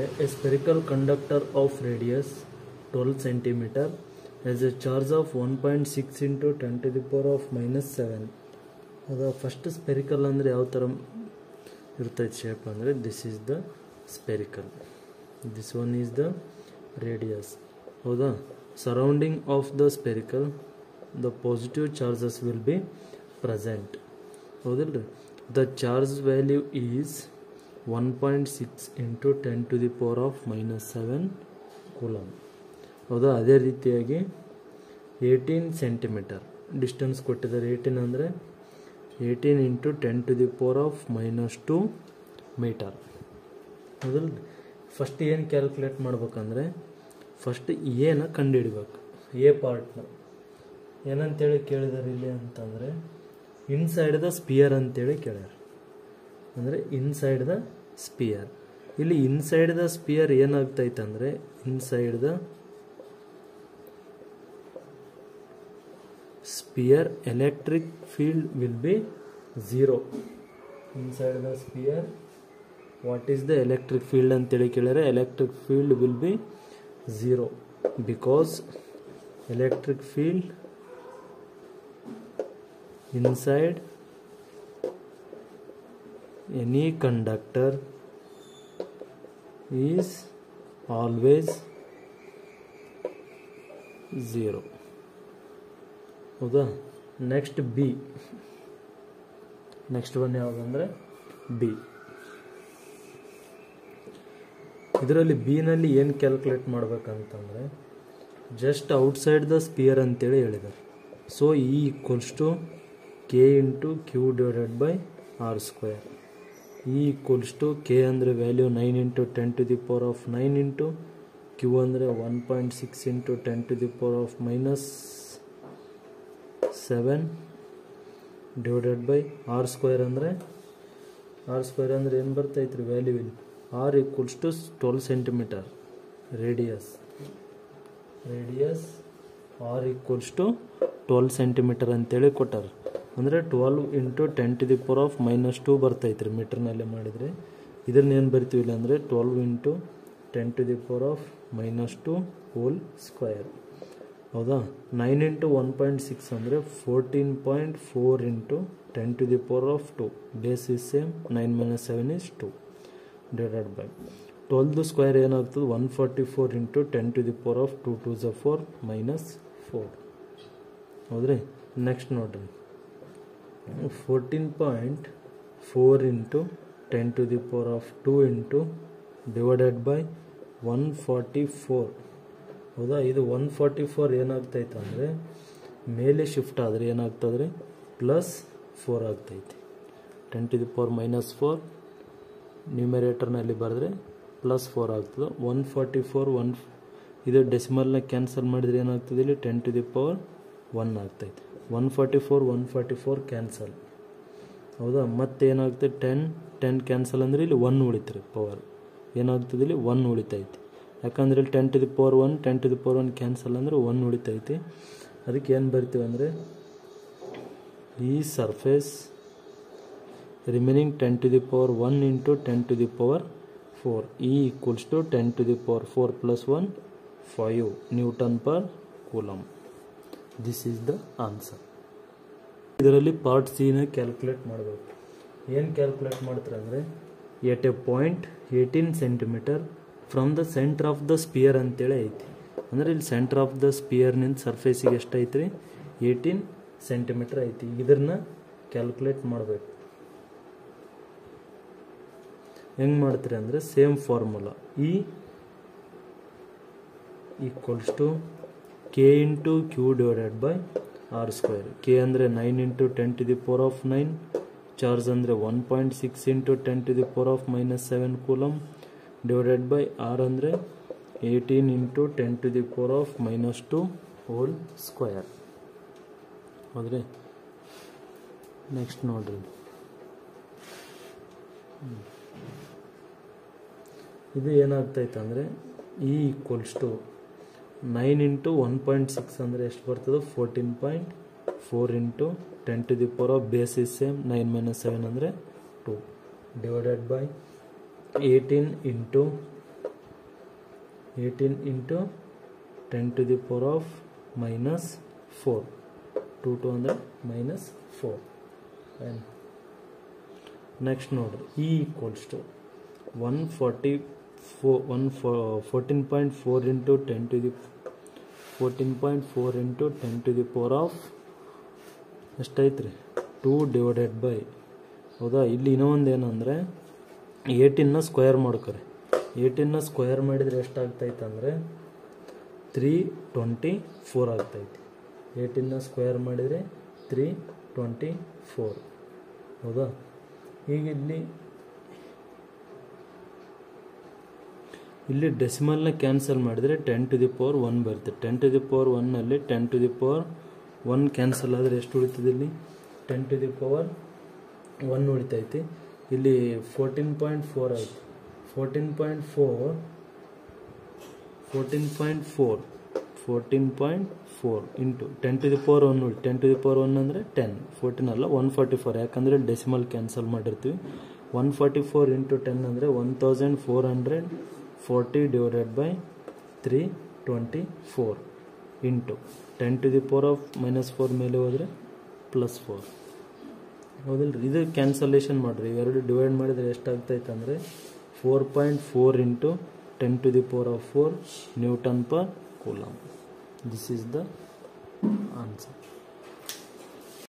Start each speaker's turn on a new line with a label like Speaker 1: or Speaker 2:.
Speaker 1: A spherical conductor of radius twelve centimeter as a charge of one point six into ten to the power of minus seven ಅದು first spherical ಅಂದರೆ ಯಾವ ಥರ ಇರ್ತೈತೆ shape ಅಂದರೆ this is the spherical this one is the radius ಹೌದಾ surrounding of the spherical the positive charges will be present ಹೌದಿಲ್ರಿ the charge value is one point six into ten to the power of minus seven coulomb ಹೌದಾ ಅದೇ ರೀತಿಯಾಗಿ eighteen centimeter distance ಕೊಟ್ಟಿದ್ದಾರೆ eighteen ಅಂದರೆ eighteen into ten to the power of minus two meter ಹೌದಲ್ಲ first ಏನು calculate ಮಾಡ್ಬೇಕಂದ್ರೆ first ಎನ ಕಂಡುಹಿಡಿಬೇಕು ಎ ಪಾರ್ಟ್ನ ಏನಂತೇಳಿ ಕೇಳಿದಾರೆ ಇಲ್ಲಿ ಅಂತಂದರೆ ಇನ್ಸೈಡ್ ದ ಸ್ಪಿಯರ್ ಅಂತೇಳಿ ಕೇಳ್ಯಾರ ಅಂದರೆ ಇನ್ಸೈಡ್ ದ ಸ್ಪಿಯರ್ ಇಲ್ಲಿ ಇನ್ಸೈಡ್ ದ ಸ್ಪಿಯರ್ ಏನಾಗ್ತೈತೆ ಅಂದರೆ inside the sphere electric field will be zero inside the sphere what is the electric field ಅಂತೇಳಿ ಕೇಳಿದ್ರೆ electric field will be zero because electric field inside any conductor is always zero ಹೌದಾ next B next one ಯಾವುದಂದ್ರೆ B ಇದರಲ್ಲಿ ಬಿನಲ್ಲಿ ಏನು calculate ಮಾಡ್ಬೇಕಂತಂದರೆ just outside the sphere ಅಂತೇಳಿ ಹೇಳಿದ್ದಾರೆ so E equals to K into Q divided by R square E equals to K ಅಂದರೆ value nine into ten to the power of nine into Q ಅಂದರೆ one point six into ten to the power of minus seven divided by R square ಅಂದರೆ R square ಅಂದರೆ ಏನು ಬರ್ತೈತೆ ರೀ value ಇಲ್ಲಿ R equals to twelve centimeter radius radius R equals to twelve centimeter ಅಂತೇಳಿ ಕೊಟ್ಟಾರ ಅಂದರೆ twelve into ten to the power of minus two ಬರ್ತೈತೆ ರೀ ಮೀಟ್ರ್ನಲ್ಲೇ ಮಾಡಿದರೆ ಇದನ್ನ ಏನು ಬರ್ತೀವಿ ಇಲ್ಲ ಅಂದರೆ twelve into ten to the power of minus two whole square ಹೌದಾ nine into one point six ಅಂದರೆ fourteen point four into ten to the power of two base is same nine minus seven is two divided by twelve square ಏನಾಗ್ತದೆ one forty four into ten to the power of two two the four minus four ಹೌದ್ರಿ next ನೋಡ್ರಿ fourteen point four into ten to the power of two into divided by one forty four ಹೌದಾ ಇದು one forty four ಏನಾಗ್ತೈತೆ ಅಂದರೆ ಮೇಲೆ shift ಆದರೆ ಏನಾಗ್ತದೆ plus four ಆಗ್ತೈತೆ ten to the power minus four ನ್ಯೂಮರೇಟರ್ನಲ್ಲಿ ಬರೆದ್ರೆ ಪ್ಲಸ್ ಫೋರ್ ಆಗ್ತದೆ ಒನ್ ಫಾರ್ಟಿ ಫೋರ್ ಒನ್ ಇದು ಡೆಸಿಮಲ್ನ ಕ್ಯಾನ್ಸಲ್ ಮಾಡಿದರೆ ಏನಾಗ್ತದೆ ಇಲ್ಲಿ ten to the power one ಆಗ್ತೈತೆ one forty four one forty four cancel ಹೌದಾ ಮತ್ತೆ ಏನಾಗ್ತದೆ ಟೆನ್ ಟೆನ್ ಕ್ಯಾನ್ಸಲ್ ಅಂದರೆ ಇಲ್ಲಿ ಒನ್ ಉಳಿತ್ರಿ ಪವರ್ ಏನಾಗ್ತದೆ ಇಲ್ಲಿ ಒನ್ ಉಳಿತೈತಿ ಯಾಕಂದ್ರೆ ಇಲ್ಲಿ ten to the power one ten to the power one cancel ಅಂದರೆ ಒನ್ ಉಳಿತೈತಿ ಅದಕ್ಕೆ ಏನು ಬರ್ತೀವಿ ಅಂದರೆ ಈ surface remaining ten to the power one into ten to the power four E equals to ten to the power four plus one five newton per coulomb this is the answer ಇದರಲ್ಲಿ part ಸಿನ calculate ಮಾಡಬೇಕು ಏನು calculate ಮಾಡ್ತಾರೆ ಅಂದರೆ at a point eighteen centimeter from the centre of the sphere ಅಂತೇಳಿ ಐತಿ ಅಂದರೆ ಇಲ್ಲಿ ಸೆಂಟ್ರ್ ಆಫ್ ದ ಸ್ಪಿಯರ್ನಿಂದ ಸರ್ಫೇಸಿಗೆ ಎಷ್ಟು ಐತ್ರಿ ಏಯ್ಟೀನ್ ಸೆಂಟಿಮೀಟರ್ ಐತಿ ಇದನ್ನ ಕ್ಯಾಲ್ಕುಲೇಟ್ ಮಾಡಬೇಕು ಹೆಂಗೆ ಮಾಡ್ತೀರಿ ಅಂದರೆ same formula E equals to K into Q divided by R square K ಅಂದರೆ nine into ten to the power of nine charge ಅಂದರೆ one point six into ten to the power of minus seven coulomb divided by R ಅಂದರೆ eighteen into ten to the power of minus two whole square ಹೌದ್ರಿ next ನೋಡ್ರಿ ಇದು ಏನಾಗ್ತೈತೆ ಅಂದರೆ E equals to nine into one point six ಅಂದರೆ ಎಷ್ಟು ಬರ್ತದೆ fourteen point four into ten to the power of base is same nine minus seven ಅಂದರೆ two divided by eighteen into eighteen into ten to the power of minus four two two ಅಂದರೆ minus four next ನೋಡ್ರಿ E equals to one forty four one four fourteen point four into ten to the fourteen point four into ten to the power of ಎಷ್ಟೈತ್ರಿ two divided by ಹೌದಾ ಇಲ್ಲಿ ಇನ್ನೊಂದು ಏನಂದರೆ ಏಯ್ಟೀನ್ನ square ಮಾಡ್ಕೊರಿ ಏಯ್ಟೀನ್ನ square ಮಾಡಿದರೆ ಎಷ್ಟಾಗ್ತೈತೆ ಅಂದರೆ ತ್ರೀ ಟ್ವೆಂಟಿ ಫೋರ್ ಆಗ್ತೈತಿ ಏಯ್ಟೀನ್ನ ಸ್ಕ್ವೇರ್ ಮಾಡಿದರೆ ತ್ರೀ ಟ್ವೆಂಟಿ ಫೋರ್ ಹೌದಾ ಈಗ ಇಲ್ಲಿ ಇಲ್ಲಿ ಡೆಸಿಮಲ್ನ ಕ್ಯಾನ್ಸಲ್ ಮಾಡಿದರೆ ten to the power one ಬರುತ್ತೆ ಟೆನ್ ಟು ದಿ ಪವರ್ ಒನ್ನಲ್ಲಿ ten to the power one cancel ಆದರೆ ಎಷ್ಟು ಉಳಿತದೆ ಇಲ್ಲಿ ten to the power one ಉಳಿತೈತಿ ಇಲ್ಲಿ ಫೋರ್ಟೀನ್ ಪಾಯಿಂಟ್ ಫೋರ್ ಆಯ್ತು fourteen point four fourteen point four fourteen point four into ten to the power one ಉಳಿ ten to the power one ಅಂದರೆ ten fourteen ಅಲ್ಲ ಒನ್ ಫಾರ್ಟಿ ಫೋರ್ ಯಾಕಂದರೆ decimal cancel ಮಾಡಿರ್ತೀವಿ one forty four into ten ಅಂದರೆ one thousand four hundred forty divided by three twenty four into ten to the power of minus four ಮೇಲೆ ಹೋದರೆ plus four ಹೌದಿಲ್ಲ ರೀ ಇದು cancellation ಮಾಡಿರಿ ಇವೆರಡು ಡಿವೈಡ್ ಮಾಡಿದರೆ ಎಷ್ಟಾಗ್ತೈತೆ ಅಂದರೆ four point four into ten to the power of four newton per coulomb this is the answer